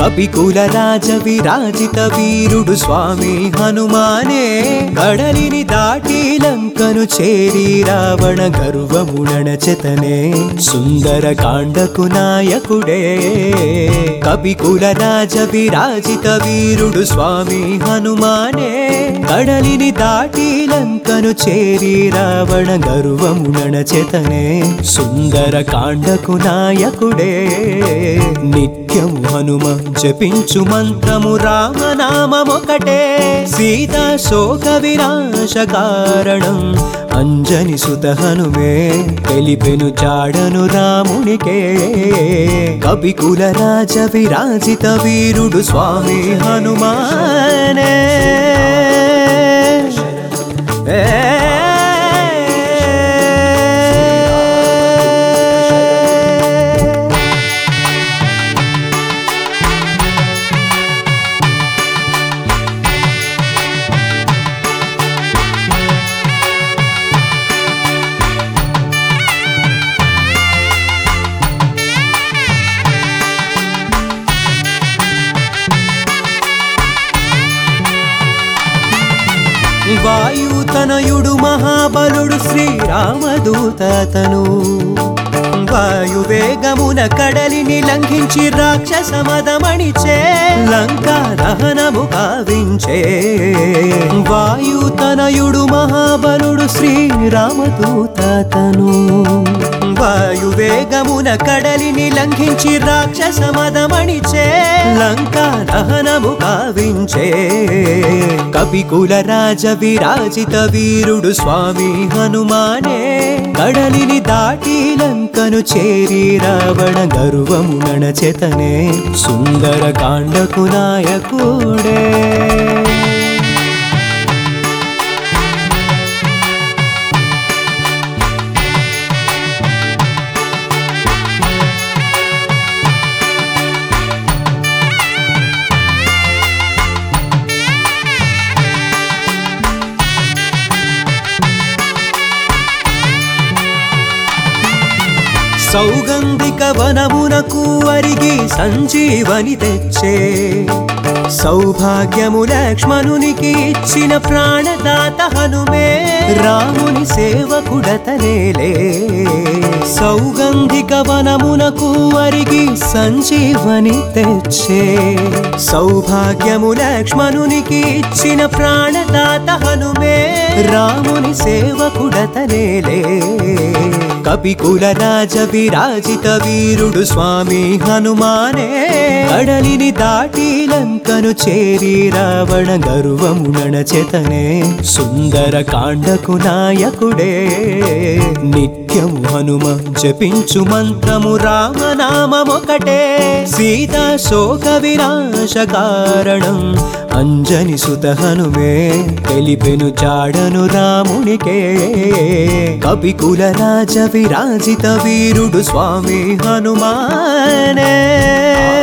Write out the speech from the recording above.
కపికుల రాజ విరాజిత వీరుడు స్వామి హనుమానే కడలిని దాటి లంకను చేరి రావణ గర్వముణచెతనే సుందర కాండకు నాయకుడే కపికుల రాజ విరాజిత వీరుడు స్వామి హనుమానే కడలిని దాటి లంకను చేరి రావణ గర్వముణచెతనే సుందర కాండకు నాయకుడే నిత్యము హనుమ జపించు మంత్రము రామనామమొకటే సీతా శోక వినాశ కారణం అంజని సుత హనుమే తెలిపెను చాడను రామునికే కవికుల రాజ విరాజిత వీరుడు స్వామి హనుమానే ఏ వాయుతనయుడు మహాబలుడు శ్రీరామదూతను వాయువేగమున కడలిని లంఘించి రాక్షస మదమణిచే లంకా దహనము కావించే వాయుతనయుడు మహాబలుడు శ్రీరామదూతను వాయువేగమున కడలిని లంఘించి రాక్షస మదమణిచే లంకా దహనము కావించే కపికుల రాజ విరాజిత వీరుడు స్వామి హనుమానే కడలిని దాటి లంకను చేరి రావణ గర్వము నడచెతనే సుందర కాండకు నాయకుడే సౌగంధిక వనమునకు అరిగి సంజీవని తెచ్చే సౌభాగ్యము లక్ష్మణునికి ఇచ్చిన ప్రాణదాత హనుమే రాముని సేవకుడతనేలే సౌగంధిక వనమునకు అరిగి సంజీవని తెచ్చే సౌభాగ్యము లక్ష్మణునికి ఇచ్చిన ప్రాణదాత హనుమే రాముని సేవకుడతనేలే కపికుల రాజ విరాజిత వీరుడు స్వామి హనుమానే కడలిని దాటి లంకను చేరి రావణ గర్వము నడచెతనే సుందర కాండకు నాయకుడే నిత్యము హనుమ జపించు మంత్రము రామనామమొకటే సీతా శోక వినాశ కారణం అంజని సుత హనుమే తెలిపెను చాడను రామునికే కపికుల రాజ విరాజిత వీరుడు స్వామి హనుమానే